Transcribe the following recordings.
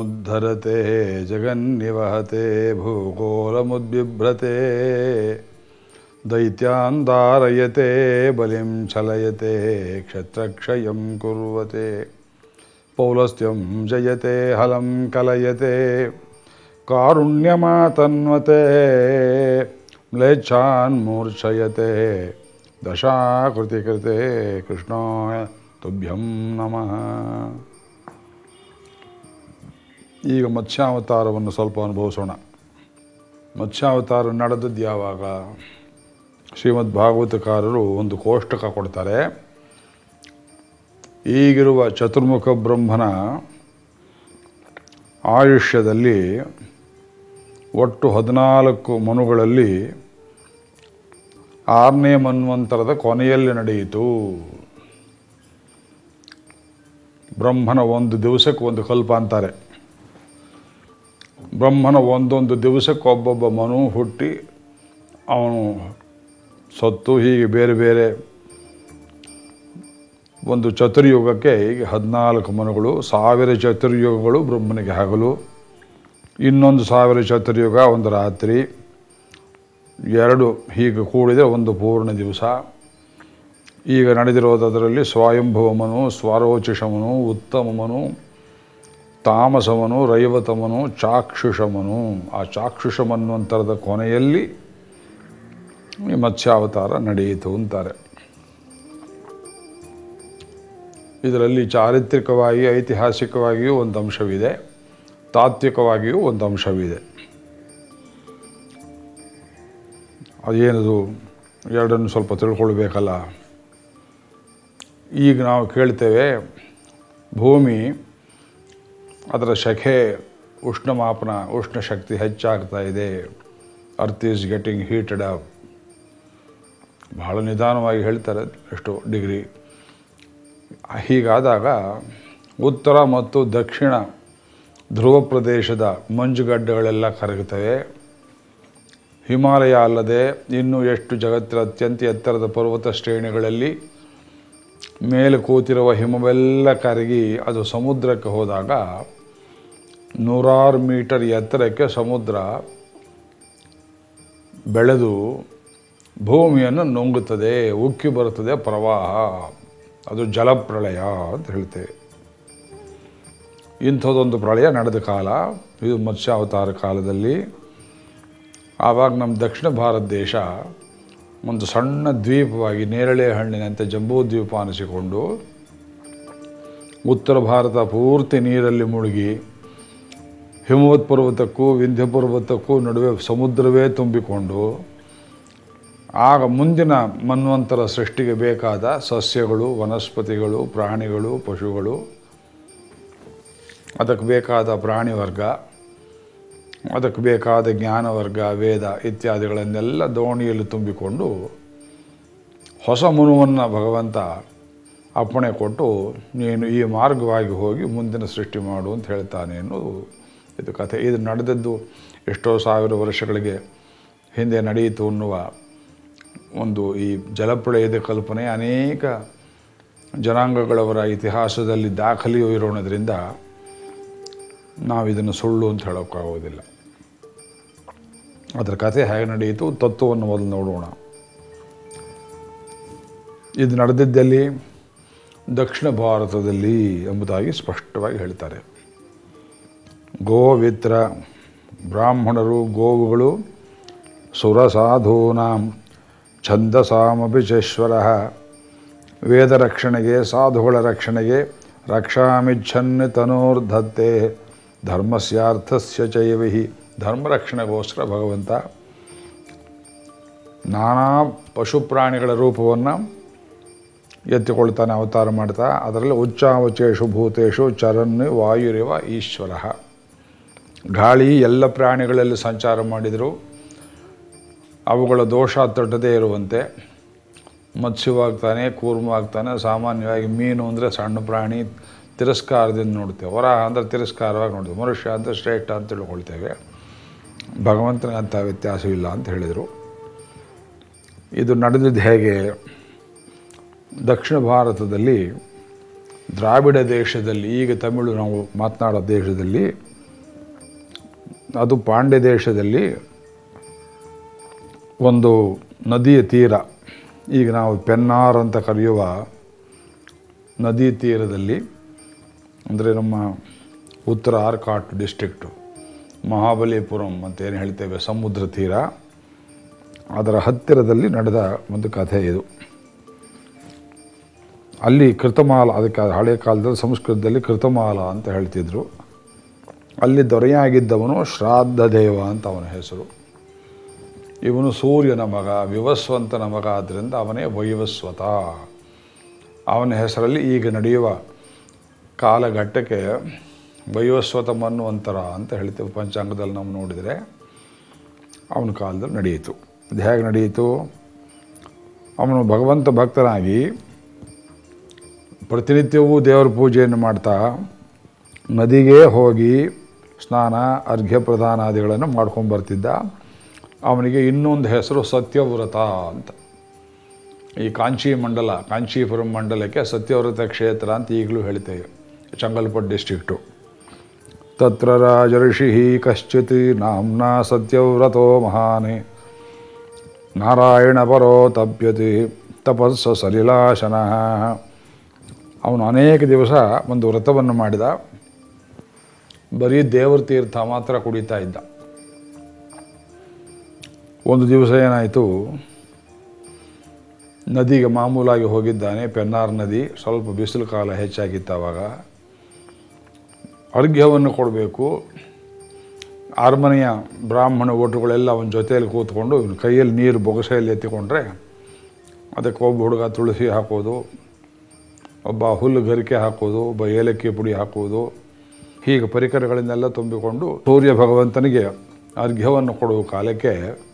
समुद्धरते जगन्निवहते भूगोलमुद्बिभ्रते दैत्यान् धारयते बलिं छलयते क्षत्रक्षयं कुर्वते पौलस्त्यं जयते हलं कलयते कारुण्यमातन्वते म्लेच्छान् मूर्छयते दशाकृतिकृते कृष्णाय ತುಭ್ಯಂ ನಮಃ ಈಗ ಮತ್ಸ್ಯಾವತಾರವನ್ನು ಸ್ವಲ್ಪ ಅನುಭವಿಸೋಣ ಮತ್ಸ್ಯಾವತಾರ ನಡೆದದ್ದು ಯಾವಾಗ ಶ್ರೀಮದ್ ಭಾಗವತಕಾರರು ಒಂದು ಕೋಷ್ಟಕ ಕೊಡ್ತಾರೆ ಈಗಿರುವ ಚತುರ್ಮುಖ ಬ್ರಹ್ಮನ ಆಯುಷ್ಯದಲ್ಲಿ ಒಟ್ಟು ಹದಿನಾಲ್ಕು ಮನುಗಳಲ್ಲಿ ಆರನೇ ಮನ್ವಂತರದ ಕೊನೆಯಲ್ಲಿ ನಡೆಯಿತು ಬ್ರಹ್ಮನ ಒಂದು ದಿವಸಕ್ಕೆ ಒಂದು ಕಲ್ಪ ಅಂತಾರೆ ಬ್ರಹ್ಮನ ಒಂದೊಂದು ದಿವಸಕ್ಕೆ ಒಬ್ಬೊಬ್ಬ ಮನು ಹುಟ್ಟಿ ಅವನು ಸತ್ತು ಹೀಗೆ ಬೇರೆ ಬೇರೆ ಒಂದು ಚತುರ್ಯುಗಕ್ಕೆ ಈಗ ಹದಿನಾಲ್ಕು ಮನುಗಳು ಸಾವಿರ ಚತುರ್ಯುಗಗಳು ಬ್ರಹ್ಮನಿಗೆ ಹಗಲು ಇನ್ನೊಂದು ಸಾವಿರ ಚತುರ್ಯುಗ ಒಂದು ರಾತ್ರಿ ಎರಡು ಹೀಗೆ ಕೂಡಿದರೆ ಒಂದು ಪೂರ್ಣ ದಿವಸ ಈಗ ನಡೆದಿರೋದರಲ್ಲಿ ಸ್ವಯಂಭವಮನು ಸ್ವಾರೋಚಿಷಮನು ಉತ್ತಮಮನು ತಾಮಸಮನು ರೈವತಮನು ಚಾಕ್ಷುಷಮನು ಆ ಚಾಕ್ಷುಷಮನ್ವಂತರದ ಕೊನೆಯಲ್ಲಿ ಈ ಮತ್ಸ್ಯಾವತಾರ ನಡೆಯಿತು ಅಂತಾರೆ ಇದರಲ್ಲಿ ಚಾರಿತ್ರಿಕವಾಗಿ ಐತಿಹಾಸಿಕವಾಗಿಯೂ ಒಂದು ಅಂಶವಿದೆ ತಾತ್ವಿಕವಾಗಿಯೂ ಒಂದು ಅಂಶವಿದೆ ಅದೇನದು ಎರಡನ್ನು ಸ್ವಲ್ಪ ತಿಳ್ಕೊಳ್ಬೇಕಲ್ಲ ಈಗ ನಾವು ಕೇಳ್ತೇವೆ ಭೂಮಿ ಅದರ ಶಖೆ ಉಷ್ಣಮಾಪನ ಉಷ್ಣ ಶಕ್ತಿ ಹೆಚ್ಚಾಗ್ತಾ ಇದೆ earth is getting heated up ಬಹಳ ನಿಧಾನವಾಗಿ ಹೇಳ್ತಾರೆ ಎಷ್ಟು ಡಿಗ್ರಿ ಹೀಗಾದಾಗ ಉತ್ತರ ಮತ್ತು ದಕ್ಷಿಣ ಧ್ರುವ ಪ್ರದೇಶದ ಮಂಜುಗಡ್ಡೆಗಳೆಲ್ಲ ಕರಗುತ್ತವೆ ಹಿಮಾಲಯ ಅಲ್ಲದೆ ಇನ್ನೂ ಎಷ್ಟು ಜಗತ್ತಿನ ಅತ್ಯಂತ ಎತ್ತರದ ಪರ್ವತ ಶ್ರೇಣಿಗಳಲ್ಲಿ ಮೇಲೆ ಕೂತಿರುವ ಹಿಮವೆಲ್ಲ ಕರಗಿ ಅದು ಸಮುದ್ರಕ್ಕೆ ಹೋದಾಗ ನೂರಾರು ಮೀಟರ್ ಎತ್ತರಕ್ಕೆ ಸಮುದ್ರ ಬೆಳೆದು ಭೂಮಿಯನ್ನು ನುಂಗುತ್ತದೆ ಉಕ್ಕಿ ಬರುತ್ತದೆ ಪ್ರವಾಹ ಅದು ಜಲಪ್ರಳಯ ಅಂತ ಹೇಳ್ತೇವೆ ಇಂಥದ್ದೊಂದು ಪ್ರಳಯ ನಡೆದ ಕಾಲ ಇದು ಮತ್ಸ್ಯಾವತಾರ ಕಾಲದಲ್ಲಿ ಆವಾಗ ನಮ್ಮ ದಕ್ಷಿಣ ಭಾರತ ದೇಶ ಒಂದು ಸಣ್ಣ ದ್ವೀಪವಾಗಿ ನೇರಳೆ ಹಣ್ಣಿನಂತೆ ಜಂಬೂ ದ್ವೀಪ ಅನಿಸಿಕೊಂಡು ಉತ್ತರ ಭಾರತ ಪೂರ್ತಿ ನೀರಲ್ಲಿ ಮುಳುಗಿ ಹಿಮವತ್ ಪರ್ವತಕ್ಕೂ ವಿಂಧ್ಯ ಪರ್ವತಕ್ಕೂ ನಡುವೆ ಸಮುದ್ರವೇ ತುಂಬಿಕೊಂಡು ಆಗ ಮುಂದಿನ ಮನ್ವಂತರ ಸೃಷ್ಟಿಗೆ ಬೇಕಾದ ಸಸ್ಯಗಳು ವನಸ್ಪತಿಗಳು ಪ್ರಾಣಿಗಳು ಪಶುಗಳು ಅದಕ್ಕೆ ಬೇಕಾದ ಪ್ರಾಣಿ ವರ್ಗ ಅದಕ್ಕೆ ಬೇಕಾದ ಜ್ಞಾನ ವರ್ಗ ವೇದ ಇತ್ಯಾದಿಗಳನ್ನೆಲ್ಲ ದೋಣಿಯಲ್ಲಿ ತುಂಬಿಕೊಂಡು ಹೊಸ ಮನುವನ್ನು ಭಗವಂತ ಅಪ್ಪಣೆ ಕೊಟ್ಟು ನೀನು ಈ ಮಾರ್ಗವಾಗಿ ಹೋಗಿ ಮುಂದಿನ ಸೃಷ್ಟಿ ಮಾಡು ಅಂತ ಹೇಳ್ತಾನೆ ಅನ್ನೋದು ಇದು ಕಥೆ ಇದು ನಡೆದದ್ದು ಎಷ್ಟೋ ಸಾವಿರ ವರ್ಷಗಳಿಗೆ ಹಿಂದೆ ನಡೆಯಿತು ಅನ್ನುವ ಒಂದು ಈ ಜಲಪ್ರಳಯದ ಕಲ್ಪನೆ ಅನೇಕ ಜನಾಂಗಗಳವರ ಇತಿಹಾಸದಲ್ಲಿ ದಾಖಲೆಯೂ ಇರೋಣದ್ರಿಂದ ನಾವು ಇದನ್ನು ಸುಳ್ಳು ಅಂತ ಹೇಳೋಕ್ಕಾಗೋದಿಲ್ಲ ಅದರ ಕಥೆ ಹೇಗೆ ನಡೆಯಿತು ತತ್ವವನ್ನು ಮೊದಲು ನೋಡೋಣ ಇದು ನಡೆದಿದ್ದಲ್ಲಿ ದಕ್ಷಿಣ ಭಾರತದಲ್ಲಿ ಎಂಬುದಾಗಿ ಸ್ಪಷ್ಟವಾಗಿ ಹೇಳ್ತಾರೆ ಗೋವಿತ್ರ ಬ್ರಾಹ್ಮಣರು ಗೋವುಗಳು ಸುರಸಾಧೂನಾಂ ಛಂದಸಾಮಪಿ ಚೇಶ್ವರ ವೇದ ರಕ್ಷಣೆಗೆ ಸಾಧುಗಳ ರಕ್ಷಣೆಗೆ ರಕ್ಷಾಮಿಚ್ಛನ್ ತನೋರ್ಧತ್ತೆ ಧರ್ಮಸ್ಯಾರ್ಥಸ್ಯ ಚೈವಿಹಿ ಧರ್ಮ ರಕ್ಷಣೆಗೋಸ್ಕರ ಭಗವಂತ ನಾನಾ ಪಶು ಪ್ರಾಣಿಗಳ ರೂಪವನ್ನು ಎತ್ತಿಕೊಳ್ತಾನೆ ಅವತಾರ ಮಾಡ್ತಾ ಅದರಲ್ಲಿ ಉಚ್ಚಾವಚೇಷು ಭೂತೇಶು ಚರನ್ ವಾಯುರಿವ ಈಶ್ವರ ಗಾಳಿ ಎಲ್ಲ ಪ್ರಾಣಿಗಳಲ್ಲಿ ಸಂಚಾರ ಮಾಡಿದರು ಅವುಗಳ ದೋಷ ತಟ್ಟದೇ ಇರುವಂತೆ ಮತ್ಸ್ಯವಾಗ್ತಾನೆ ಕೂರ್ಮವಾಗ್ತಾನೆ ಸಾಮಾನ್ಯವಾಗಿ ಮೀನು ಅಂದರೆ ಸಣ್ಣ ಪ್ರಾಣಿ ತಿರಸ್ಕಾರದಿಂದ ನೋಡ್ತೇವೆ ವರಾಹ ಅಂದರೆ ತಿರಸ್ಕಾರವಾಗಿ ನೋಡ್ತೇವೆ ಮನುಷ್ಯ ಅಂತ ಶ್ರೇಷ್ಠ ಅಂತ ತಿಳ್ಕೊಳ್ತೇವೆ ಭಗವಂತನಿಗೆ ಅಂಥ ವ್ಯತ್ಯಾಸವಿಲ್ಲ ಅಂತ ಹೇಳಿದರು ಇದು ನಡೆದಿದ್ದು ಹೇಗೆ ದಕ್ಷಿಣ ಭಾರತದಲ್ಲಿ ದ್ರಾವಿಡ ದೇಶದಲ್ಲಿ ಈಗ ತಮಿಳು ನಾವು ಮಾತನಾಡೋ ದೇಶದಲ್ಲಿ ಅದು ಪಾಂಡ್ಯ ದೇಶದಲ್ಲಿ ಒಂದು ನದಿಯ ತೀರ ಈಗ ನಾವು ಪೆನ್ನಾರ್ ಅಂತ ಕರೆಯುವ ನದಿ ತೀರದಲ್ಲಿ ಅಂದರೆ ನಮ್ಮ ಉತ್ತರ ಆರ್ಕಾಟ್ ಡಿಸ್ಟ್ರಿಕ್ಟು ಮಹಾಬಲಿಪುರಂ ಅಂತ ಏನು ಹೇಳ್ತೇವೆ ಸಮುದ್ರ ತೀರ ಅದರ ಹತ್ತಿರದಲ್ಲಿ ನಡೆದ ಒಂದು ಕಥೆ ಇದು ಅಲ್ಲಿ ಕೃತಮಾಲ ಅದಕ್ಕೆ ಹಳೆ ಕಾಲದಲ್ಲಿ ಸಂಸ್ಕೃತದಲ್ಲಿ ಕೃತಮಾಲ ಅಂತ ಹೇಳ್ತಿದ್ರು ಅಲ್ಲಿ ದೊರೆಯಾಗಿದ್ದವನು ಶ್ರಾದ್ದ ದೇವ ಅಂತ ಅವನ ಹೆಸರು ಇವನು ಸೂರ್ಯನ ಮಗ ವಿವಸ್ವಂತನ ಮಗ ಆದ್ದರಿಂದ ಅವನೇ ವೈವಸ್ವತ ಅವನ ಹೆಸರಲ್ಲಿ ಈಗ ನಡೆಯುವ ಕಾಲಘಟ್ಟಕ್ಕೆ ವೈವಸ್ವತ ಮನ್ವಂತರ ಅಂತ ಹೇಳ್ತೇವೆ ಪಂಚಾಂಗದಲ್ಲಿ ನಾವು ನೋಡಿದರೆ ಅವನ ಕಾಲದಲ್ಲಿ ನಡೆಯಿತು ಇದು ಹೇಗೆ ನಡೆಯಿತು ಅವನು ಭಗವಂತ ಭಕ್ತನಾಗಿ ಪ್ರತಿನಿತ್ಯವೂ ದೇವರ ಪೂಜೆಯನ್ನು ಮಾಡ್ತಾ ನದಿಗೆ ಹೋಗಿ ಸ್ನಾನ ಅರ್ಘ್ಯ ಪ್ರದಾನಾದಿಗಳನ್ನು ಮಾಡ್ಕೊಂಡು ಬರ್ತಿದ್ದ ಅವನಿಗೆ ಇನ್ನೊಂದು ಹೆಸರು ಸತ್ಯವ್ರತ ಅಂತ ಈ ಕಾಂಚಿ ಮಂಡಲ ಕಾಂಚೀಪುರಂ ಮಂಡಲಕ್ಕೆ ಸತ್ಯವ್ರತ ಕ್ಷೇತ್ರ ಅಂತ ಈಗಲೂ ಹೇಳ್ತೇವೆ ಚಂಗಲ್ಪಟ್ಟು ಡಿಸ್ಟ್ರಿಕ್ಟು ತತ್ರ ರಾಜಋಷಿ ಕಶ್ಚಿತ್ ನಾಮ್ನಾ ಸತ್ಯವ್ರತೋ ಮಹಾನೆ ನಾರಾಯಣ ಪರೋ ತಪ್ಯತಿ ತಪಸ್ಸು ಸಲಿಲಾಶನ ಅವನು ಅನೇಕ ದಿವಸ ಒಂದು ವ್ರತವನ್ನು ಮಾಡಿದ ಬರೀ ದೇವರ ತೀರ್ಥ ಮಾತ್ರ ಕುಡಿತಾ ಇದ್ದ ಒಂದು ದಿವಸ ಏನಾಯಿತು ನದಿಗೆ ಮಾಮೂಲಾಗಿ ಹೋಗಿದ್ದಾನೆ ಪೆನ್ನಾರ್ ನದಿ ಸ್ವಲ್ಪ ಬಿಸಿಲು ಕಾಲ ಹೆಚ್ಚಾಗಿತ್ತು ಆವಾಗ ಅರ್ಘ್ಯವನ್ನು ಕೊಡಬೇಕು ಅರಮನೆಯ ಬ್ರಾಹ್ಮಣ ಓಟುಗಳೆಲ್ಲ ಅವನ ಜೊತೆಯಲ್ಲಿ ಕೂತ್ಕೊಂಡು ಇವನ ಕೈಯಲ್ಲಿ ನೀರು ಬೊಗಸೆಯಲ್ಲಿ ಎತ್ತಿಕೊಂಡ್ರೆ ಅದಕ್ಕೆ ಒಬ್ಬ ಹುಡುಗ ತುಳಸಿ ಹಾಕೋದು ಒಬ್ಬ ಹುಲ್ಲು ಗರಿಕೆ ಹಾಕೋದು ಒಬ್ಬ ಏಲಕ್ಕಿ ಪುಡಿ ಹಾಕುವುದು ಹೀಗೆ ಪರಿಕರಗಳನ್ನೆಲ್ಲ ತುಂಬಿಕೊಂಡು ಸೂರ್ಯ ಭಗವಂತನಿಗೆ ಅರ್ಘ್ಯವನ್ನು ಕೊಡುವ ಕಾಲಕ್ಕೆ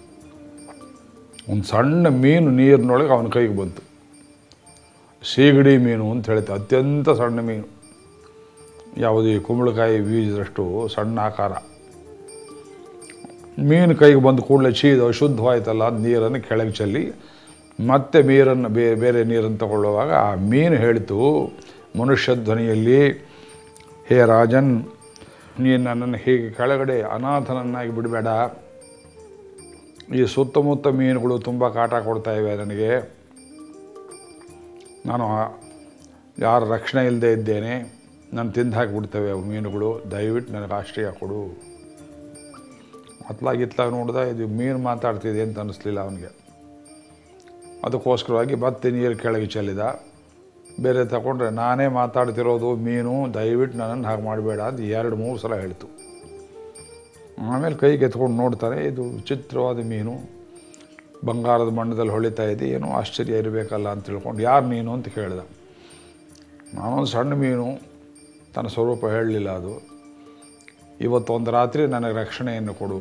ಒಂದು ಸಣ್ಣ ಮೀನು ನೀರಿನೊಳಗೆ ಅವನ ಕೈಗೆ ಬಂತು ಸೀಗಡಿ ಮೀನು ಅಂತ ಹೇಳ್ತೆ ಅತ್ಯಂತ ಸಣ್ಣ ಮೀನು ಯಾವುದು ಈ ಕುಂಬಳಕಾಯಿ ಬೀಜದಷ್ಟು ಸಣ್ಣ ಆಕಾರ ಮೀನು ಕೈಗೆ ಬಂದು ಕೂಡಲೇ ಚೀದು ಅಶುದ್ಧವಾಯ್ತಲ್ಲ ಅದು ನೀರನ್ನು ಕೆಳಗೆ ಚೆಲ್ಲಿ ಮತ್ತೆ ನೀರನ್ನು ಬೇರೆ ಬೇರೆ ನೀರನ್ನು ತಗೊಳ್ಳುವಾಗ ಆ ಮೀನು ಹೇಳಿತು ಮನುಷ್ಯ ಧ್ವನಿಯಲ್ಲಿ ಹೇ ರಾಜನ್ ನೀನು ನನ್ನನ್ನು ಹೀಗೆ ಕೆಳಗಡೆ ಅನಾಥನನ್ನಾಗಿ ಬಿಡಬೇಡ ಈ ಸುತ್ತಮುತ್ತ ಮೀನುಗಳು ತುಂಬ ಕಾಟ ಕೊಡ್ತಾ ಇವೆ ನನಗೆ ನಾನು ಆ- ಯಾರ ರಕ್ಷಣೆ ಇಲ್ಲದೆ ಇದ್ದೇನೆ ನಾನು ತಿಂದು ಹಾಕಿಬಿಡ್ತೇವೆ ಅವು ಮೀನುಗಳು ದಯವಿಟ್ಟು ನನಗೆ ಆಶ್ರಯ ಕೊಡು ಅತ್ಲಾಗಿ ಇತ್ಲಾಗಿ ನೋಡ್ದೆ ಇದು ಮೀನು ಮಾತಾಡ್ತಿದೆ ಅಂತ ಅನ್ನಿಸ್ಲಿಲ್ಲ ಅವನಿಗೆ ಅದಕ್ಕೋಸ್ಕರವಾಗಿ ಮತ್ತೆ ನೀರು ಕೆಳಗೆ ಚೆಲ್ಲಿದ ಬೇರೆ ತಗೊಂಡ್ರೆ ನಾನೇ ಮಾತಾಡ್ತಿರೋದು ಮೀನು ದಯವಿಟ್ಟು ನನ್ನನ್ನು ಹಾಗೆ ಮಾಡಬೇಡ ಅಂತ ಎರಡು ಮೂರು ಸಲ ಹೇಳ್ತು ಆಮೇಲೆ ಕೈಗೆ ಎತ್ಕೊಂಡು ನೋಡ್ತಾರೆ ಇದು ವಿಚಿತ್ರವಾದ ಮೀನು ಬಂಗಾರದ ಬಣ್ಣದಲ್ಲಿ ಹೊಳಿತಾ ಇದೆ ಏನೋ ಆಶ್ಚರ್ಯ ಇರಬೇಕಲ್ಲ ಅಂತ ತಿಳ್ಕೊಂಡು ಯಾರು ನೀನು ಅಂತ ಕೇಳಿದ ನಾನೊಂದು ಸಣ್ಣ ಮೀನು ತನ್ನ ಸ್ವರೂಪ ಹೇಳಲಿಲ್ಲ ಅದು ಇವತ್ತು ಒಂದು ರಾತ್ರಿ ನನಗೆ ರಕ್ಷಣೆಯನ್ನು ಕೊಡು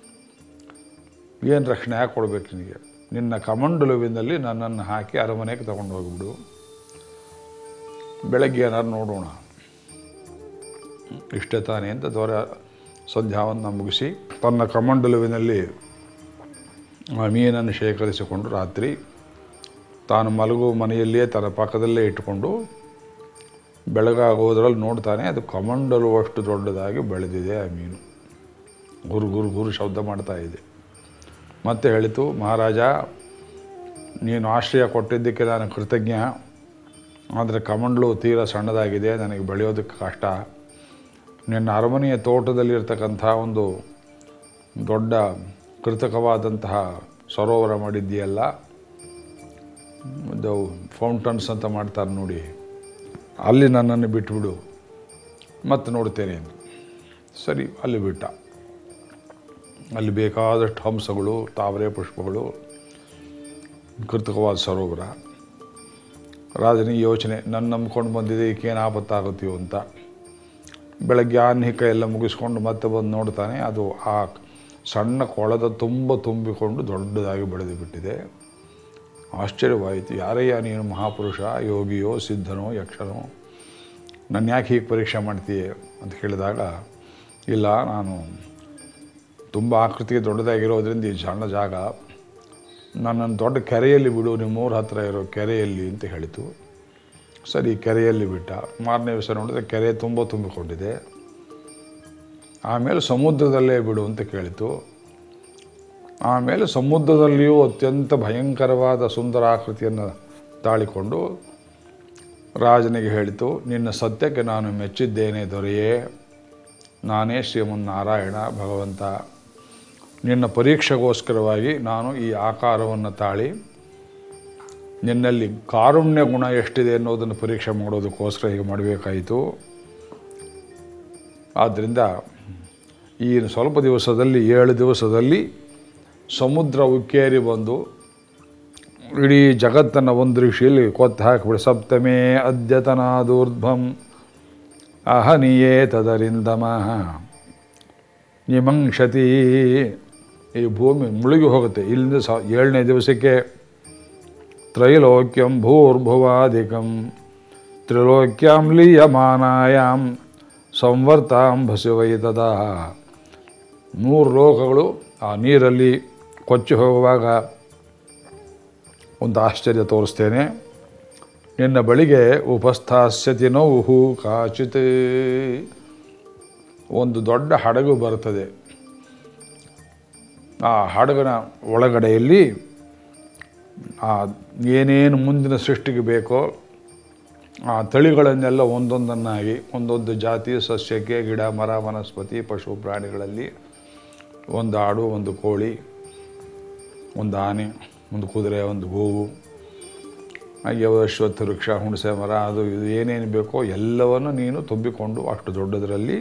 ಏನು ರಕ್ಷಣೆ ಯಾಕೆ ಕೊಡಬೇಕು ನಿನಗೆ ನಿನ್ನ ಕಮಂಡಲುವಿನಲ್ಲಿ ನನ್ನನ್ನು ಹಾಕಿ ಅರಮನೆಗೆ ತಗೊಂಡು ಹೋಗಿಬಿಡು ಬೆಳಗ್ಗೆ ಏನಾದ್ರು ನೋಡೋಣ ಇಷ್ಟೇ ತಾನೇ ಅಂತ ದೊರೆ ಸಂಧ್ಯಾವನ್ನು ಮುಗಿಸಿ ತನ್ನ ಕಮಂಡಲುವಿನಲ್ಲಿ ಆ ಮೀನನ್ನು ಶೇಖರಿಸಿಕೊಂಡು ರಾತ್ರಿ ತಾನು ಮಲಗುವ ಮನೆಯಲ್ಲಿಯೇ ತನ್ನ ಪಕ್ಕದಲ್ಲೇ ಇಟ್ಟುಕೊಂಡು ಬೆಳಗಾಗೋದ್ರಲ್ಲಿ ನೋಡ್ತಾನೆ ಅದು ಕಮಂಡಲುವಷ್ಟು ದೊಡ್ಡದಾಗಿ ಬೆಳೆದಿದೆ ಆ ಮೀನು ಗುರು ಗುರು ಗುರು ಶಬ್ದ ಮಾಡ್ತಾ ಇದೆ ಮತ್ತೆ ಹೇಳಿತು ಮಹಾರಾಜ ನೀನು ಆಶ್ರಯ ಕೊಟ್ಟಿದ್ದಕ್ಕೆ ನಾನು ಕೃತಜ್ಞ ಆದರೆ ಕಮಂಡಲು ತೀರ ಸಣ್ಣದಾಗಿದೆ ನನಗೆ ಬೆಳೆಯೋದಕ್ಕೆ ಕಷ್ಟ ನಿನ್ನ ಅರಮನೆಯ ತೋಟದಲ್ಲಿರ್ತಕ್ಕಂಥ ಒಂದು ದೊಡ್ಡ ಕೃತಕವಾದಂತಹ ಸರೋವರ ಮಾಡಿದ್ದೀಯಲ್ಲ ಇದು ಫೌಂಟನ್ಸ್ ಅಂತ ಮಾಡ್ತಾರೆ ನೋಡಿ ಅಲ್ಲಿ ನನ್ನನ್ನು ಬಿಟ್ಬಿಡು ಮತ್ತೆ ನೋಡ್ತೇನೆ ಅಂತ ಸರಿ ಅಲ್ಲಿ ಬಿಟ್ಟ ಅಲ್ಲಿ ಬೇಕಾದಷ್ಟು ಹಂಸಗಳು ತಾವರೆ ಪುಷ್ಪಗಳು ಕೃತಕವಾದ ಸರೋವರ ರಾಜನಿಗೆ ಯೋಚನೆ ನನ್ನ ನಂಬ್ಕೊಂಡು ಬಂದಿದೆ ಈಕೇನು ಆಪತ್ತಾಗುತ್ತೀವೋ ಅಂತ ಬೆಳಗ್ಗೆ ಆನ್ಹಿಕ ಎಲ್ಲ ಮುಗಿಸ್ಕೊಂಡು ಮತ್ತೆ ಬಂದು ನೋಡ್ತಾನೆ ಅದು ಆ ಸಣ್ಣ ಕೊಳದ ತುಂಬ ತುಂಬಿಕೊಂಡು ದೊಡ್ಡದಾಗಿ ಬೆಳೆದು ಬಿಟ್ಟಿದೆ ಆಶ್ಚರ್ಯವಾಯಿತು ಯಾರಯ್ಯ ನೀನು ಮಹಾಪುರುಷ ಯೋಗಿಯೋ ಸಿದ್ಧನೋ ಯಕ್ಷನೋ ನನ್ನ ಯಾಕೆ ಹೀಗೆ ಪರೀಕ್ಷೆ ಮಾಡ್ತೀಯ ಅಂತ ಕೇಳಿದಾಗ ಇಲ್ಲ ನಾನು ತುಂಬ ಆಕೃತಿಗೆ ದೊಡ್ಡದಾಗಿರೋದ್ರಿಂದ ಈ ಸಣ್ಣ ಜಾಗ ನನ್ನನ್ನು ದೊಡ್ಡ ಕೆರೆಯಲ್ಲಿ ಬಿಡು ನಿಮ್ಮೂರ ಹತ್ರ ಇರೋ ಕೆರೆಯಲ್ಲಿ ಅಂತ ಹೇಳಿತು ಸರಿ ಕೆರೆಯಲ್ಲಿ ಬಿಟ್ಟ ಮಾರನೇ ದಿವಸ ನೋಡಿದ್ರೆ ಕೆರೆ ತುಂಬ ತುಂಬಿಕೊಂಡಿದೆ ಆಮೇಲೆ ಸಮುದ್ರದಲ್ಲೇ ಬಿಡು ಅಂತ ಕೇಳಿತು ಆಮೇಲೆ ಸಮುದ್ರದಲ್ಲಿಯೂ ಅತ್ಯಂತ ಭಯಂಕರವಾದ ಸುಂದರ ಆಕೃತಿಯನ್ನು ತಾಳಿಕೊಂಡು ರಾಜನಿಗೆ ಹೇಳಿತು ನಿನ್ನ ಸತ್ಯಕ್ಕೆ ನಾನು ಮೆಚ್ಚಿದ್ದೇನೆ ದೊರೆಯೇ ನಾನೇ ಶ್ರೀಮನ್ನಾರಾಯಣ ಭಗವಂತ ನಿನ್ನ ಪರೀಕ್ಷೆಗೋಸ್ಕರವಾಗಿ ನಾನು ಈ ಆಕಾರವನ್ನು ತಾಳಿ ನಿನ್ನಲ್ಲಿ ಕಾರುಣ್ಯ ಗುಣ ಎಷ್ಟಿದೆ ಅನ್ನೋದನ್ನು ಪರೀಕ್ಷೆ ಮಾಡೋದಕ್ಕೋಸ್ಕರ ಹೀಗೆ ಮಾಡಬೇಕಾಯಿತು ಆದ್ದರಿಂದ ಈ ಸ್ವಲ್ಪ ದಿವಸದಲ್ಲಿ ಏಳು ದಿವಸದಲ್ಲಿ ಸಮುದ್ರ ಉಕ್ಕೇರಿ ಬಂದು ಇಡೀ ಜಗತ್ತನ್ನು ಒಂದು ಋಷಿಯಲ್ಲಿ ಕೊತ್ತು ಹಾಕಿಬಿಡಿ ಸಪ್ತಮೇ ಅದ್ಯತನಾದೂರ್ಧ್ವಂ ಅಹನಿಯೇ ತದರಿಂದಮ ನಿಮಂಕ್ಷತಿ ಈ ಭೂಮಿ ಮುಳುಗಿ ಹೋಗುತ್ತೆ ಇಲ್ಲಿಂದ ಸ ಏಳನೇ ದಿವಸಕ್ಕೆ ತ್ರೈಲೋಕ್ಯಂ ಭೂರ್ಭುವಾದಿಕಂ ತ್ರಿಲೋಕ್ಯಾಂ ಲೀಯಮಾನಾಯಾಂ ಸಂವರ್ತಾಂ ಭಸಿವೈತದ ಮೂರು ಲೋಕಗಳು ಆ ನೀರಲ್ಲಿ ಕೊಚ್ಚಿ ಹೋಗುವಾಗ ಒಂದು ಆಶ್ಚರ್ಯ ತೋರಿಸ್ತೇನೆ ನಿನ್ನ ಬಳಿಗೆ ಉಪಸ್ಥಾಸ್ಯತಿ ನೌಹು ಕಾಚಿತ್ ಒಂದು ದೊಡ್ಡ ಹಡಗು ಬರ್ತದೆ ಆ ಹಡಗನ ಒಳಗಡೆಯಲ್ಲಿ ಆ ಏನೇನು ಮುಂದಿನ ಸೃಷ್ಟಿಗೆ ಬೇಕೋ ಆ ತಳಿಗಳನ್ನೆಲ್ಲ ಒಂದೊಂದನ್ನಾಗಿ ಒಂದೊಂದು ಜಾತಿ ಸಸ್ಯಕ್ಕೆ ಗಿಡ ಮರ ವನಸ್ಪತಿ ಪಶು ಪ್ರಾಣಿಗಳಲ್ಲಿ ಒಂದು ಆಡು ಒಂದು ಕೋಳಿ ಒಂದು ಆನೆ ಒಂದು ಕುದುರೆ ಒಂದು ಗೋವು ಹಾಗೆ ಅಶ್ವತ್ಥ ವೃಕ್ಷ ಹುಣಸೆ ಮರ ಅದು ಇದು ಏನೇನು ಬೇಕೋ ಎಲ್ಲವನ್ನು ನೀನು ತುಂಬಿಕೊಂಡು ಅಷ್ಟು ದೊಡ್ಡದರಲ್ಲಿ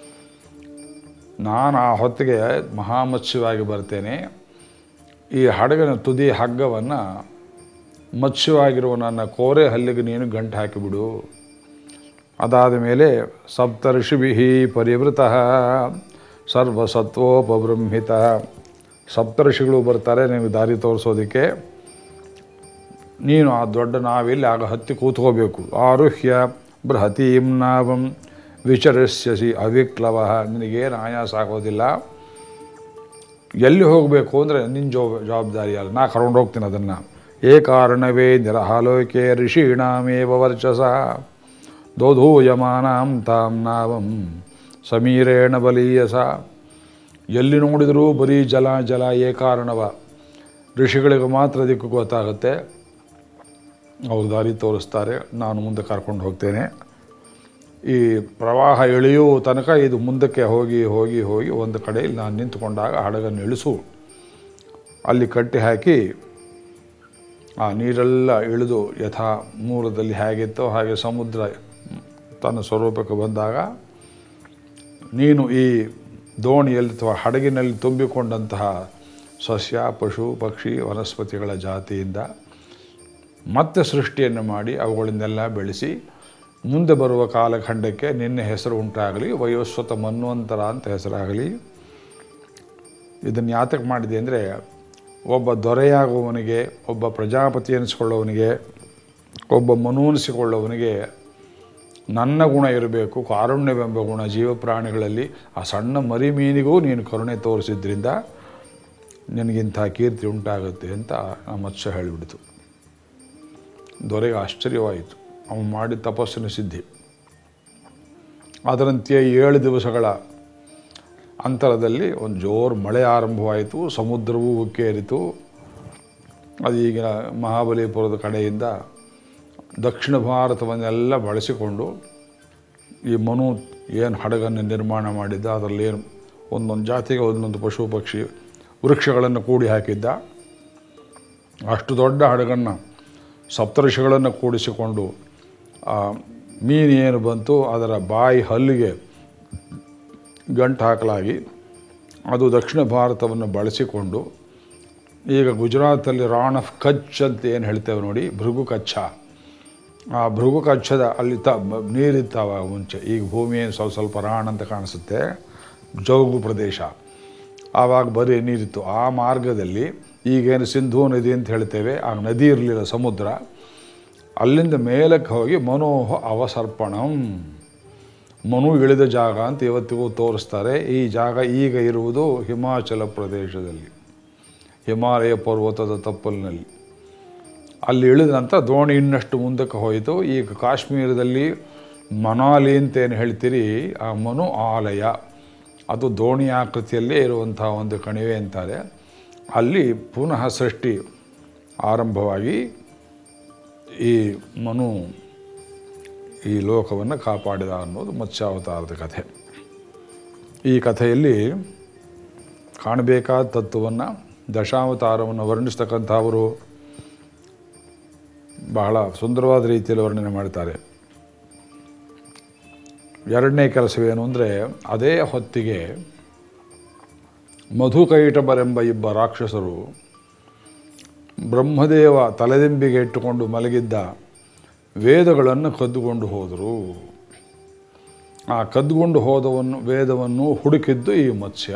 ನಾನು ಆ ಹೊತ್ತಿಗೆ ಮಹಾಮತ್ಸ್ಯವಾಗಿ ಬರ್ತೇನೆ ಈ ಹಡಗಿನ ತುದಿ ಹಗ್ಗವನ್ನು ಮತ್ಸ್ಯವಾಗಿರುವ ನನ್ನ ಕೋರೆ ಹಲ್ಲಿಗೆ ನೀನು ಗಂಟು ಹಾಕಿಬಿಡು ಅದಾದ ಮೇಲೆ ಸಪ್ತರ್ಷಿಭಿ ಪರಿವೃತ ಸರ್ವಸತ್ವೋಪಬೃಂಹಿತ ಸಪ್ತರ್ಷಿಗಳು ಬರ್ತಾರೆ ನಿಮಗೆ ದಾರಿ ತೋರಿಸೋದಕ್ಕೆ ನೀನು ಆ ದೊಡ್ಡ ನಾವಿಲ್ಲಿ ಆಗ ಹತ್ತಿ ಕೂತ್ಕೋಬೇಕು ಆರುಹ್ಯ ಬೃಹತೀಂ ನಾವಂ ವಿಚರಿಸ್ಯಸಿ ಅವಿಕ್ಲವ ನಿನಗೇನು ಆಯಾಸ ಆಗೋದಿಲ್ಲ ಎಲ್ಲಿ ಹೋಗಬೇಕು ಅಂದರೆ ನಿನ್ನ ಜೋ ಜವಾಬ್ದಾರಿ ಅಲ್ಲ ನಾ ಕರ್ಕೊಂಡು ಹೋಗ್ತೀನಿ ಅದನ್ನು ಏ ಕಾರಣವೇ ನಿರಹಾಲೋಕೆ ಋಷೀಣಾಮೇವ ವರ್ಚಸ ದೋಧೂಯಮಾನಾಂ ತಾಂ ನಾವಂ ಸಮೀರೇಣ ಬಲೀಯಸ ಎಲ್ಲಿ ನೋಡಿದರೂ ಬರೀ ಜಲ ಜಲ ಏ ಕಾರಣವ ಋಷಿಗಳಿಗೆ ಮಾತ್ರ ದಿಕ್ಕು ಗೊತ್ತಾಗುತ್ತೆ ಅವ್ರು ದಾರಿ ತೋರಿಸ್ತಾರೆ ನಾನು ಮುಂದೆ ಕರ್ಕೊಂಡು ಹೋಗ್ತೇನೆ ಈ ಪ್ರವಾಹ ಇಳಿಯುವ ತನಕ ಇದು ಮುಂದಕ್ಕೆ ಹೋಗಿ ಹೋಗಿ ಹೋಗಿ ಒಂದು ಕಡೆಯಲ್ಲಿ ನಾನು ನಿಂತುಕೊಂಡಾಗ ಹಡಗನ್ನು ಇಳಿಸು ಅಲ್ಲಿ ಕಟ್ಟಿ ಹಾಕಿ ಆ ನೀರೆಲ್ಲ ಇಳಿದು ಯಥಾ ಮೂಲದಲ್ಲಿ ಹೇಗಿತ್ತೋ ಹಾಗೆ ಸಮುದ್ರ ತನ್ನ ಸ್ವರೂಪಕ್ಕೆ ಬಂದಾಗ ನೀನು ಈ ದೋಣಿಯಲ್ಲಿ ಅಥವಾ ಹಡಗಿನಲ್ಲಿ ತುಂಬಿಕೊಂಡಂತಹ ಸಸ್ಯ ಪಶು ಪಕ್ಷಿ ವನಸ್ಪತಿಗಳ ಜಾತಿಯಿಂದ ಮತ್ತೆ ಸೃಷ್ಟಿಯನ್ನು ಮಾಡಿ ಅವುಗಳನ್ನೆಲ್ಲ ಬೆಳೆಸಿ ಮುಂದೆ ಬರುವ ಕಾಲಖಂಡಕ್ಕೆ ನಿನ್ನ ಹೆಸರು ಉಂಟಾಗಲಿ ವಯೋಸ್ವತ ಮನ್ವಂತರ ಅಂತ ಹೆಸರಾಗಲಿ ಇದನ್ನು ಯಾತಕ್ಕೆ ಮಾಡಿದೆ ಅಂದರೆ ಒಬ್ಬ ದೊರೆಯಾಗುವವನಿಗೆ ಒಬ್ಬ ಪ್ರಜಾಪತಿ ಎನಿಸ್ಕೊಳ್ಳೋವನಿಗೆ ಒಬ್ಬ ಮನೂನಿಸಿಕೊಳ್ಳೋವನಿಗೆ ನನ್ನ ಗುಣ ಇರಬೇಕು ಕಾರುಣ್ಯವೆಂಬ ಗುಣ ಜೀವ ಪ್ರಾಣಿಗಳಲ್ಲಿ ಆ ಸಣ್ಣ ಮರಿ ಮೀನಿಗೂ ನೀನು ಕರುಣೆ ತೋರಿಸಿದ್ರಿಂದ ನಿನಗಿಂಥ ಕೀರ್ತಿ ಉಂಟಾಗುತ್ತೆ ಅಂತ ಆ ಮತ್ಸ್ಯ ಹೇಳಿಬಿಡ್ತು ದೊರೆಗೆ ಆಶ್ಚರ್ಯವಾಯಿತು ಅವನು ಮಾಡಿದ ತಪಸ್ಸಿನ ಸಿದ್ಧಿ ಅದರಂತೆಯೇ ಏಳು ದಿವಸಗಳ ಅಂತರದಲ್ಲಿ ಒಂದು ಜೋರು ಮಳೆ ಆರಂಭವಾಯಿತು ಸಮುದ್ರವೂ ಉಕ್ಕೇರಿತು ಅದು ಈಗಿನ ಮಹಾಬಲಿಪುರದ ಕಡೆಯಿಂದ ದಕ್ಷಿಣ ಭಾರತವನ್ನೆಲ್ಲ ಬಳಸಿಕೊಂಡು ಈ ಮನು ಏನು ಹಡಗನ್ನು ನಿರ್ಮಾಣ ಮಾಡಿದ್ದ ಅದರಲ್ಲಿ ಏನು ಒಂದೊಂದು ಜಾತಿಗೆ ಒಂದೊಂದು ಪಶು ಪಕ್ಷಿ ವೃಕ್ಷಗಳನ್ನು ಕೂಡಿ ಹಾಕಿದ್ದ ಅಷ್ಟು ದೊಡ್ಡ ಹಡಗನ್ನು ಸಪ್ತಋಷಿಗಳನ್ನು ಕೂಡಿಸಿಕೊಂಡು ಆ ಮೀನು ಏನು ಬಂತು ಅದರ ಬಾಯಿ ಹಲ್ಲಿಗೆ ಗಂಟು ಹಾಕಲಾಗಿ ಅದು ದಕ್ಷಿಣ ಭಾರತವನ್ನು ಬಳಸಿಕೊಂಡು ಈಗ ಗುಜರಾತಲ್ಲಿ ರಾಣ್ ಆಫ್ ಕಚ್ ಅಂತ ಏನು ಹೇಳ್ತೇವೆ ನೋಡಿ ಭೃಗು ಕಚ್ಚ ಆ ಭೃಗು ಕಚ್ಚದ ಅಲ್ಲಿ ತ ನೀರಿತ್ತಾವ ಮುಂಚೆ ಈಗ ಭೂಮಿ ಏನು ಸ್ವಲ್ಪ ಸ್ವಲ್ಪ ರಾಣ್ ಅಂತ ಕಾಣಿಸುತ್ತೆ ಜೌಗು ಪ್ರದೇಶ ಆವಾಗ ಬರೀ ನೀರಿತ್ತು ಆ ಮಾರ್ಗದಲ್ಲಿ ಈಗೇನು ಸಿಂಧೂ ನದಿ ಅಂತ ಹೇಳ್ತೇವೆ ಆ ನದಿ ಇರಲಿಲ್ಲ ಸಮುದ್ರ ಅಲ್ಲಿಂದ ಮೇಲಕ್ಕೆ ಹೋಗಿ ಮನೋಹ ಅವಸರ್ಪಣಂ ಮನು ಇಳಿದ ಜಾಗ ಅಂತ ಇವತ್ತಿಗೂ ತೋರಿಸ್ತಾರೆ ಈ ಜಾಗ ಈಗ ಇರುವುದು ಹಿಮಾಚಲ ಪ್ರದೇಶದಲ್ಲಿ ಹಿಮಾಲಯ ಪರ್ವತದ ತಪ್ಪಲಿನಲ್ಲಿ ಅಲ್ಲಿ ಇಳಿದ ನಂತರ ದೋಣಿ ಇನ್ನಷ್ಟು ಮುಂದಕ್ಕೆ ಹೋಯಿತು ಈಗ ಕಾಶ್ಮೀರದಲ್ಲಿ ಮನಾಲಿ ಅಂತ ಏನು ಹೇಳ್ತೀರಿ ಆ ಮನು ಆಲಯ ಅದು ದೋಣಿ ಆಕೃತಿಯಲ್ಲೇ ಇರುವಂತಹ ಒಂದು ಕಣಿವೆ ಅಂತಾರೆ ಅಲ್ಲಿ ಪುನಃ ಸೃಷ್ಟಿ ಆರಂಭವಾಗಿ ಈ ಮನು ಈ ಲೋಕವನ್ನು ಕಾಪಾಡಿದ ಅನ್ನೋದು ಮತ್ಸ್ಯಾವತಾರದ ಕಥೆ ಈ ಕಥೆಯಲ್ಲಿ ಕಾಣಬೇಕಾದ ತತ್ವವನ್ನು ದಶಾವತಾರವನ್ನು ವರ್ಣಿಸ್ತಕ್ಕಂಥವರು ಬಹಳ ಸುಂದರವಾದ ರೀತಿಯಲ್ಲಿ ವರ್ಣನೆ ಮಾಡ್ತಾರೆ ಎರಡನೇ ಕೆಲಸವೇನು ಅಂದರೆ ಅದೇ ಹೊತ್ತಿಗೆ ಮಧುಕೈಟಬರೆಂಬ ಇಬ್ಬ ರಾಕ್ಷಸರು ಬ್ರಹ್ಮದೇವ ತಲೆದಿಂಬಿಗೆ ಇಟ್ಟುಕೊಂಡು ಮಲಗಿದ್ದ ವೇದಗಳನ್ನು ಕದ್ದುಕೊಂಡು ಹೋದರು ಆ ಕದ್ದುಕೊಂಡು ಹೋದವನ್ನು ವೇದವನ್ನು ಹುಡುಕಿದ್ದು ಈ ಮತ್ಸ್ಯ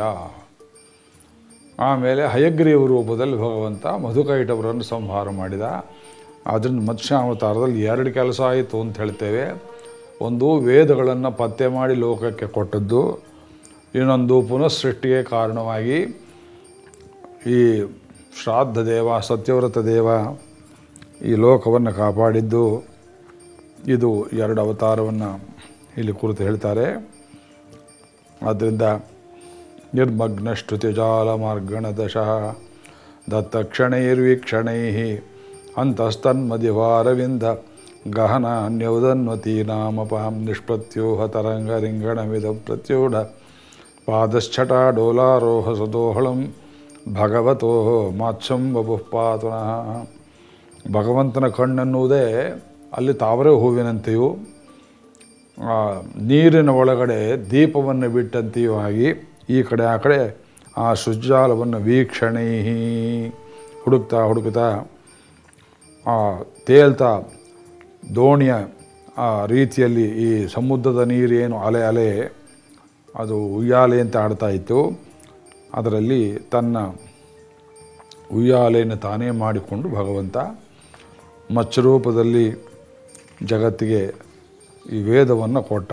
ಆಮೇಲೆ ಹಯಗ್ರೀವ ರೂಪದಲ್ಲಿ ಭಗವಂತ ಮಧುಕೈಟವರನ್ನು ಸಂಹಾರ ಮಾಡಿದ ಅದರಿಂದ ಮತ್ಸ್ಯಾವತಾರದಲ್ಲಿ ಎರಡು ಕೆಲಸ ಆಯಿತು ಅಂತ ಹೇಳ್ತೇವೆ ಒಂದು ವೇದಗಳನ್ನು ಪತ್ತೆ ಮಾಡಿ ಲೋಕಕ್ಕೆ ಕೊಟ್ಟದ್ದು ಇನ್ನೊಂದು ಪುನಃಸೃಷ್ಟಿಗೆ ಕಾರಣವಾಗಿ ಈ ಶ್ರಾದ್ದ ದೇವ ಸತ್ಯವ್ರತ ದೇವ ಈ ಲೋಕವನ್ನು ಕಾಪಾಡಿದ್ದು ಇದು ಎರಡು ಅವತಾರವನ್ನು ಇಲ್ಲಿ ಕುರಿತು ಹೇಳ್ತಾರೆ ಆದ್ದರಿಂದ ನಿರ್ಮಗ್ನಶ್ರುತಿಜಾಲ ಮಾರ್ಗಣದಶಃ ದತ್ತಕ್ಷಣೈರ್ವೀಕ್ಷಣೈ ಅಂತಸ್ತನ್ಮದಿವಾರವಿಂದ ಗಹನ ನ್ಯೌದನ್ವತಿ ನಾಮಪಾಂ ನಿಷ್ಪ್ರತ್ಯೂಹ ತರಂಗರಿಂಗಣಮಿದ ಪ್ರತ್ಯೂಢ ಪಾದಶ್ಚಟ ಡೋಲಾರೋಹ ಸದೋಹಳಂ ಭಗವತೋ ಮಾತ್ಸಂ ಬಭುಃ ಪಾತುನಃ ಭಗವಂತನ ಕಣ್ಣೆನ್ನುವುದೇ ಅಲ್ಲಿ ತಾವರೆ ಹೂವಿನಂತೆಯೂ ಆ, ನೀರಿನ ಒಳಗಡೆ ದೀಪವನ್ನು ಬಿಟ್ಟಂತೆಯೂ ಆಗಿ ಈ ಕಡೆ ಆ ಕಡೆ ಆ ಸುಜ್ಜಾಲವನ್ನು ವೀಕ್ಷಣೆ ಹುಡುಕ್ತಾ ಹುಡುಕ್ತಾ ಆ ತೇಲ್ತಾ ದೋಣಿಯ ಆ ರೀತಿಯಲ್ಲಿ ಈ ಸಮುದ್ರದ ನೀರೇನು ಅಲೆ ಅಲೆ ಅದು ಉಯ್ಯಾಲೆ ಅಂತ ಆಡ್ತಾ ಇತ್ತು ಅದರಲ್ಲಿ ತನ್ನ ಉಯ್ಯಾಲೆಯನ್ನು ತಾನೇ ಮಾಡಿಕೊಂಡು ಭಗವಂತ ಮತ್ಸ್ಯರೂಪದಲ್ಲಿ ಜಗತ್ತಿಗೆ ಈ ವೇದವನ್ನು ಕೊಟ್ಟ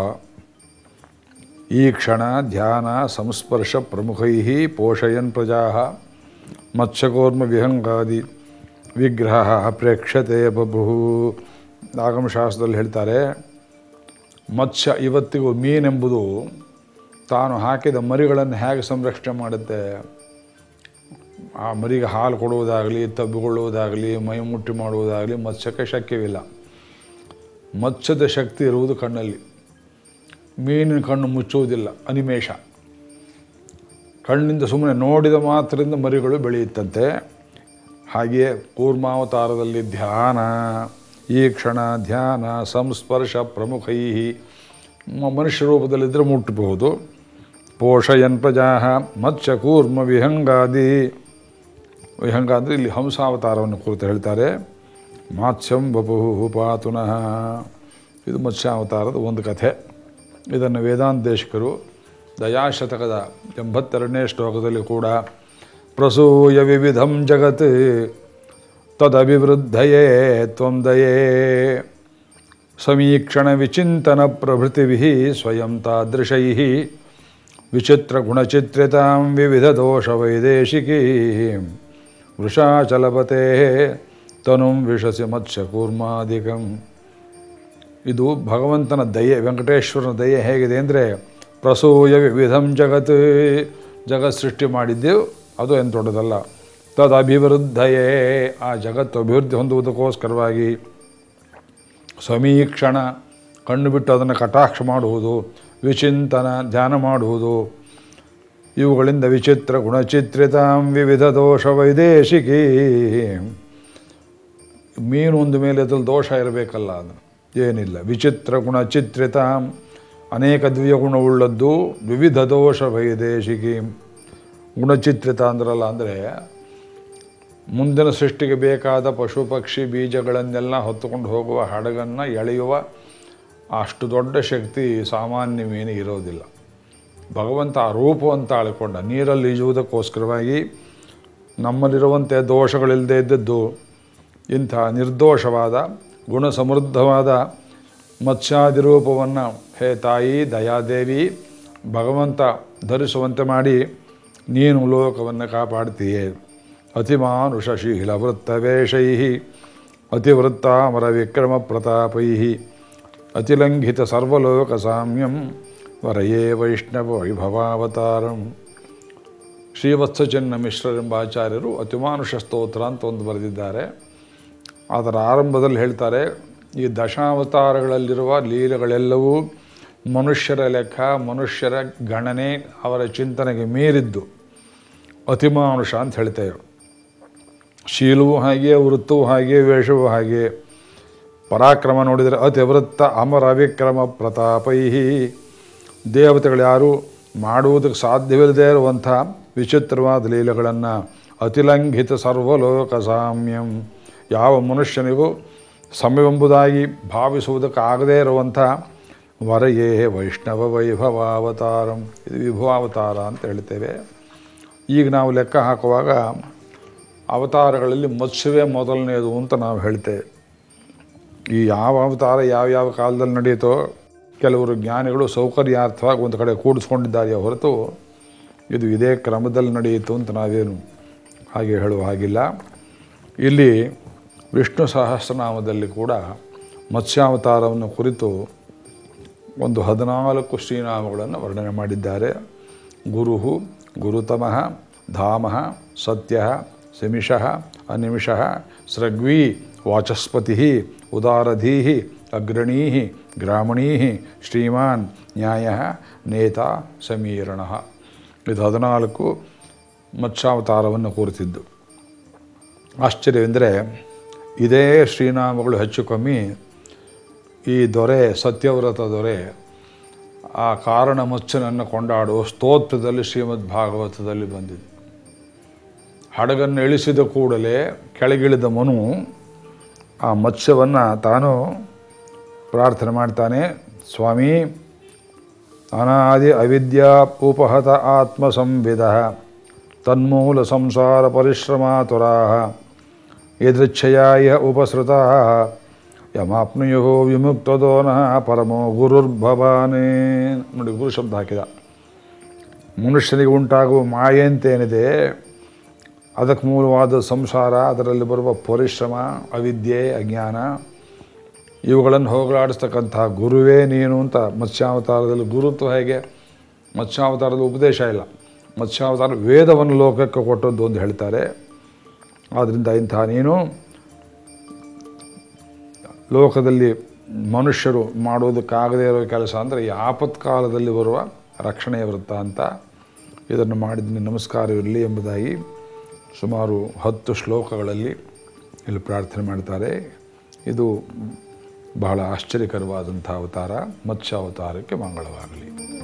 ಈ ಕ್ಷಣ ಧ್ಯಾನ ಸಂಸ್ಪರ್ಶ ಪ್ರಮುಖೈ ಪೋಷಯನ್ ಪ್ರಜಾ ಮತ್ಸ್ಯಕೋರ್ಮ ವಿಹಂಗಾದಿ ವಿಗ್ರಹ ಪ್ರೇಕ್ಷತೆ ಬಭು ಆಗಮಶಾಸ್ತ್ರದಲ್ಲಿ ಹೇಳ್ತಾರೆ ಮತ್ಸ್ಯ ಇವತ್ತಿಗೂ ಮೀನೆಂಬುದು ತಾನು ಹಾಕಿದ ಮರಿಗಳನ್ನು ಹೇಗೆ ಸಂರಕ್ಷಣೆ ಮಾಡುತ್ತೆ ಆ ಮರಿಗೆ ಹಾಲು ಕೊಡುವುದಾಗಲಿ ತಬ್ಬಿಕೊಳ್ಳುವುದಾಗಲಿ ಮೈ ಮುಟ್ಟಿ ಮಾಡುವುದಾಗಲಿ ಮತ್ಸ್ಯಕ್ಕೆ ಶಕ್ಯವಿಲ್ಲ ಮತ್ಸ್ಯದ ಶಕ್ತಿ ಇರುವುದು ಕಣ್ಣಲ್ಲಿ ಮೀನಿನ ಕಣ್ಣು ಮುಚ್ಚುವುದಿಲ್ಲ ಅನಿಮೇಷ ಕಣ್ಣಿಂದ ಸುಮ್ಮನೆ ನೋಡಿದ ಮಾತ್ರದಿಂದ ಮರಿಗಳು ಬೆಳೆಯುತ್ತಂತೆ ಹಾಗೆಯೇ ಕೂರ್ಮಾವತಾರದಲ್ಲಿ ಧ್ಯಾನ ಈ ಕ್ಷಣ ಧ್ಯಾನ ಸಂಸ್ಪರ್ಶ ಪ್ರಮುಖೈ ಮ- ಮನುಷ್ಯ ರೂಪದಲ್ಲಿದ್ದರೆ ಮುಟ್ಟಬಹುದು ಪೋಷಯನ್ ಪ್ರಜಾ ಮತ್ಸ್ಯ ಕೂರ್ಮ ವಿಹಂಗಾದಿ ವಿಹಂಗ ಅಂದರೆ ಇಲ್ಲಿ ಹಂಸಾವತಾರವನ್ನು ಕುರಿತು ಹೇಳ್ತಾರೆ ಮಾತ್ಸ್ಯಂ ಬಪು ಪಾತುನಃ ಇದು ಮತ್ಸ್ಯಾವತಾರದ ಒಂದು ಕಥೆ ಇದನ್ನು ವೇದಾಂತೇಶಕರು ದಯಾಶತಕದ ಎಂಬತ್ತೆರಡನೇ ಶ್ಲೋಕದಲ್ಲಿ ಕೂಡ ಪ್ರಸೂಯ ವಿವಿಧಂ ಜಗತ್ ತದಭಿವೃದ್ಧಯೇ ತ್ವಂ ದಯೇ ಸಮೀಕ್ಷಣ ವಿಚಿಂತನ ಪ್ರಭೃತಿಭಿ ಸ್ವಯಂ ತಾದೃಶೈ ವಿಚಿತ್ರಗುಣಚಿತ್ರಿತಾಂ ವಿವಿಧ ದೋಷ ವೈದೇಶಿಕೀ ವೃಷಾಚಲಪತೆ ತನುಂ ವಿಷಸಿ ಮತ್ಸ್ಯಕೂರ್ಮಾದಿಕಂ ಇದು ಭಗವಂತನ ದಯೆ ವೆಂಕಟೇಶ್ವರನ ದಯೆ ಹೇಗಿದೆ ಅಂದರೆ ಪ್ರಸೂಯ ವಿವಿಧಂ ಜಗತ್ ಜಗತ್ ಸೃಷ್ಟಿ ಮಾಡಿದ್ದೆವು ಅದು ಏನು ದೊಡ್ಡದಲ್ಲ ತದ್ ಅಭಿವೃದ್ಧಯೇ ಆ ಜಗತ್ತು ಅಭಿವೃದ್ಧಿ ಹೊಂದುವುದಕ್ಕೋಸ್ಕರವಾಗಿ ಸಮೀಕ್ಷಣ ಕಣ್ಣು ಬಿಟ್ಟು ಅದನ್ನು ಕಟಾಕ್ಷ ಮಾಡುವುದು ವಿಚಿಂತನ ಧ್ಯಾನ ಮಾಡುವುದು ಇವುಗಳಿಂದ ವಿಚಿತ್ರ ಗುಣಚಿತ್ರಿತಾಂ ವಿವಿಧ ದೋಷ ವೈದೇಶಿಕಿ ಮೀನು ಒಂದು ಮೇಲೆ ಅದ್ರಲ್ಲಿ ದೋಷ ಇರಬೇಕಲ್ಲ ಅದು ಏನಿಲ್ಲ ವಿಚಿತ್ರ ಗುಣ ಚಿತ್ರಿತಾಂ ಅನೇಕ ದಿವ್ಯ ಗುಣವುಳ್ಳದ್ದು ವಿವಿಧ ದೋಷ ವೈದೇಶಿಕಿ ಗುಣಚಿತ್ರಿತ ಅಂದ್ರಲ್ಲ ಅಂದರೆ ಮುಂದಿನ ಸೃಷ್ಟಿಗೆ ಬೇಕಾದ ಪಶು ಪಕ್ಷಿ ಬೀಜಗಳನ್ನೆಲ್ಲ ಹೊತ್ತುಕೊಂಡು ಹೋಗುವ ಹಡಗನ್ನು ಎಳೆಯುವ ಅಷ್ಟು ದೊಡ್ಡ ಶಕ್ತಿ ಸಾಮಾನ್ಯ ಮೀನಿಗೆ ಇರೋದಿಲ್ಲ ಭಗವಂತ ಆ ರೂಪವನ್ನು ತಾಳಿಕೊಂಡ ನೀರಲ್ಲಿ ಈಜುವುದಕ್ಕೋಸ್ಕರವಾಗಿ ನಮ್ಮಲ್ಲಿರುವಂತೆ ದೋಷಗಳಿಲ್ಲದೆ ಇದ್ದದ್ದು ಇಂಥ ನಿರ್ದೋಷವಾದ ಗುಣ ಸಮೃದ್ಧವಾದ ಮತ್ಸ್ಯಾದಿ ರೂಪವನ್ನು ಹೇ ತಾಯಿ ದಯಾದೇವಿ ಭಗವಂತ ಧರಿಸುವಂತೆ ಮಾಡಿ ನೀನು ಲೋಕವನ್ನು ಕಾಪಾಡ್ತೀಯೇ ಅತಿಮಾನುಷಶೀಲ ವೃತ್ತವೇಷೈ ಅತಿವೃತ್ತಾಮರ ವಿಕ್ರಮ ಪ್ರತಾಪೈ ಅತಿಲಂಘಿತ ಸರ್ವಲೋಕ ಸಾಮ್ಯಂ ವರಯೇ ವೈಷ್ಣವ ವೈಭವಾವತಾರಂ ಶ್ರೀವತ್ಸಚನ್ನ ಮಿಶ್ರರೆಂಬ ಆಚಾರ್ಯರು ಅತಿಮಾನುಷ ಸ್ತೋತ್ರ ಅಂತ ಒಂದು ಬರೆದಿದ್ದಾರೆ ಅದರ ಆರಂಭದಲ್ಲಿ ಹೇಳ್ತಾರೆ ಈ ದಶಾವತಾರಗಳಲ್ಲಿರುವ ಲೀಲೆಗಳೆಲ್ಲವೂ ಮನುಷ್ಯರ ಲೆಕ್ಕ ಮನುಷ್ಯರ ಗಣನೆ ಅವರ ಚಿಂತನೆಗೆ ಮೀರಿದ್ದು ಅತಿಮಾನುಷ ಅಂತ ಹೇಳ್ತೇವೆ ಶೀಲವೂ ಹಾಗೆ ವೃತ್ತವೂ ಹಾಗೆ ವೇಷವೂ ಹಾಗೆ ಪರಾಕ್ರಮ ನೋಡಿದರೆ ಅತಿವೃತ್ತ ಅಮರ ಅವಿಕ್ರಮ ಪ್ರತಾಪೈ ದೇವತೆಗಳು ಯಾರು ಮಾಡುವುದಕ್ಕೆ ಸಾಧ್ಯವಿಲ್ಲದೆ ಇರುವಂಥ ವಿಚಿತ್ರವಾದ ಲೀಲೆಗಳನ್ನು ಅತಿಲಂಘಿತ ಸರ್ವಲೋಕ ಸಾಮ್ಯಂ ಯಾವ ಮನುಷ್ಯನಿಗೂ ಸಮವೆಂಬುದಾಗಿ ಭಾವಿಸುವುದಕ್ಕಾಗದೇ ಇರುವಂಥ ವರಯೇ ವೈಷ್ಣವ ವೈಭವಾವತಾರಂ ಇದು ವಿಭವಾವತಾರ ಅಂತ ಹೇಳ್ತೇವೆ ಈಗ ನಾವು ಲೆಕ್ಕ ಹಾಕುವಾಗ ಅವತಾರಗಳಲ್ಲಿ ಮತ್ಸ್ಯವೇ ಮೊದಲನೆಯದು ಅಂತ ನಾವು ಹೇಳ್ತೇವೆ ಈ ಯಾವ ಅವತಾರ ಯಾವ ಯಾವ ಕಾಲದಲ್ಲಿ ನಡೆಯುತ್ತೋ ಕೆಲವರು ಜ್ಞಾನಿಗಳು ಸೌಕರ್ಯಾರ್ಥವಾಗಿ ಒಂದು ಕಡೆ ಕೂಡಿಸ್ಕೊಂಡಿದ್ದಾರೆ ಹೊರತು ಇದು ಇದೇ ಕ್ರಮದಲ್ಲಿ ನಡೆಯಿತು ಅಂತ ನಾವೇನು ಹಾಗೆ ಹೇಳುವ ಹಾಗಿಲ್ಲ ಇಲ್ಲಿ ವಿಷ್ಣು ಸಹಸ್ರನಾಮದಲ್ಲಿ ಕೂಡ ಮತ್ಸ್ಯಾವತಾರವನ್ನು ಕುರಿತು ಒಂದು ಹದಿನಾಲ್ಕು ಶ್ರೀನಾಮಗಳನ್ನು ವರ್ಣನೆ ಮಾಡಿದ್ದಾರೆ ಗುರು ಗುರುತಮಃ ಧಾಮ ಸತ್ಯ ಸಮಿಷಃ ಅನಿಮಿಷಃ ಸೃಗ್ವಿ ವಾಚಸ್ಪತಿ ಉದಾರಧೀ ಅಗ್ರಣೀ ಗ್ರಾಮಣೀ ಶ್ರೀಮಾನ್ ನ್ಯಾಯ ನೇತ ಸಮೀರಣ ಇದು ಹದಿನಾಲ್ಕು ಮತ್ಸ್ಯಾವತಾರವನ್ನು ಕುರಿತಿದ್ದು ಆಶ್ಚರ್ಯವೆಂದರೆ ಇದೇ ಶ್ರೀನಾಮಗಳು ಹೆಚ್ಚು ಕಮ್ಮಿ ಈ ದೊರೆ ಸತ್ಯವ್ರತ ದೊರೆ ಆ ಕಾರಣ ಮತ್ಸ್ಯನನ್ನು ಕೊಂಡಾಡುವ ಸ್ತೋತ್ರದಲ್ಲಿ ಶ್ರೀಮದ್ ಭಾಗವತದಲ್ಲಿ ಬಂದಿದೆ ಹಡಗನ್ನು ಇಳಿಸಿದ ಕೂಡಲೇ ಕೆಳಗಿಳಿದ ಮನು ಆ ಮತ್ಸ್ಯವನ್ನು ತಾನು ಪ್ರಾರ್ಥನೆ ಮಾಡ್ತಾನೆ ಸ್ವಾಮಿ ಅನಾದಿ ಅವಿದ್ಯಾ ಉಪಹತ ಆತ್ಮ ಸಂವಿಧ ತನ್ಮೂಲ ಸಂಸಾರ ಪರಿಶ್ರಮಾತುರಾ ಯದೃಚ್ಛಯಾಯ ಉಪಸೃತ ಯಮಾಪ್ನುಯೋ ವಿಮುಕ್ತದೋನಃ ಪರಮೋ ಗುರುರ್ಭವಾನೇ ನೋಡಿ ಗುರು ಶಬ್ದ ಹಾಕಿದ ಮನುಷ್ಯನಿಗೆ ಉಂಟಾಗುವ ಮಾಯೆ ಅಂತೇನಿದೆ ಅದಕ್ಕೆ ಮೂಲವಾದ ಸಂಸಾರ ಅದರಲ್ಲಿ ಬರುವ ಪರಿಶ್ರಮ ಅವಿದ್ಯೆ ಅಜ್ಞಾನ ಇವುಗಳನ್ನು ಹೋಗಲಾಡಿಸ್ತಕ್ಕಂಥ ಗುರುವೇ ನೀನು ಅಂತ ಮತ್ಸ್ಯಾವತಾರದಲ್ಲಿ ಗುರುತ್ವ ಹೇಗೆ ಮತ್ಸ್ಯಾವತಾರದ ಉಪದೇಶ ಇಲ್ಲ ಮತ್ಸ್ಯಾವತಾರ ವೇದವನ್ನು ಲೋಕಕ್ಕೆ ಕೊಟ್ಟದ್ದು ಅಂತ ಹೇಳ್ತಾರೆ ಆದ್ದರಿಂದ ಇಂಥ ನೀನು ಲೋಕದಲ್ಲಿ ಮನುಷ್ಯರು ಮಾಡೋದಕ್ಕಾಗದೇ ಇರೋ ಕೆಲಸ ಅಂದರೆ ಈ ಆಪತ್ಕಾಲದಲ್ಲಿ ಬರುವ ರಕ್ಷಣೆಯ ವೃತ್ತ ಅಂತ ಇದನ್ನು ಮಾಡಿದ ನಮಸ್ಕಾರವಿರಲಿ ಎಂಬುದಾಗಿ ಸುಮಾರು ಹತ್ತು ಶ್ಲೋಕಗಳಲ್ಲಿ ಇಲ್ಲಿ ಪ್ರಾರ್ಥನೆ ಮಾಡ್ತಾರೆ ಇದು ಬಹಳ ಆಶ್ಚರ್ಯಕರವಾದಂಥ ಅವತಾರ ಮತ್ಸ್ಯಾವತಾರಕ್ಕೆ ಮಂಗಳವಾಗಲಿ